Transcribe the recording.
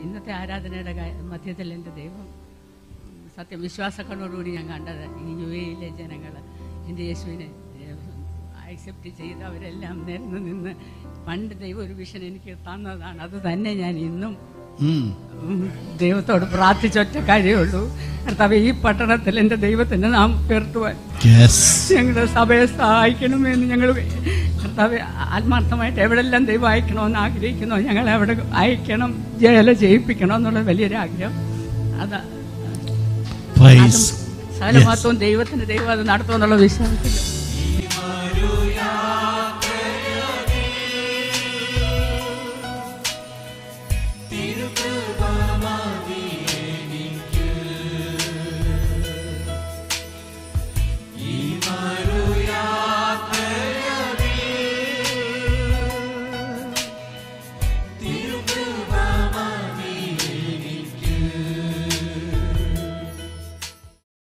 ഇന്നത്തെ ആരാധനയുടെ കാ- മധ്യത്തിൽ എൻ്റെ ദൈവം സത്യവിശ്വാസങ്ങളോടുകൂടി ഞാൻ കണ്ടത് ഈ യു എയിലെ ജനങ്ങൾ എൻ്റെ യേശുവിനെ ആക്സെപ്റ്റ് ചെയ്ത് അവരെല്ലാം നിരന്ന് നിന്ന് പണ്ട് ദൈവം ഒരു വിഷൻ എനിക്ക് തന്നതാണ് അത് തന്നെ ഞാൻ ഇന്നും ഉം. ഉം, ദൈവത്തോട് പ്രാർത്ഥിച്ചൊറ്റ കാര്യമുള്ളൂ കർത്താവ് ഈ പട്ടണത്തിൽ എൻ്റെ ദൈവത്തിന് നാം ഉയർത്തുവാൻ Yes. ഞങ്ങളുടെ സഭയെ സഹായിക്കണമെന്ന് ഞങ്ങൾ കർത്താവ് ആത്മാർത്ഥമായിട്ട് എവിടെല്ലാം ദൈവം അയക്കണമെന്ന് ആഗ്രഹിക്കുന്നോ ഞങ്ങളെ അവിടെ അയക്കണം ജയല ചെയ്യിപ്പിക്കണം എന്നുള്ള വലിയൊരു ആഗ്രഹം അതാ Praise. സകലമാത്വവും ദൈവത്തിന് ദൈവം അത് നടത്തുമെന്നുള്ള വിശ്വാസത്തിൽ തിരുകൃപമതി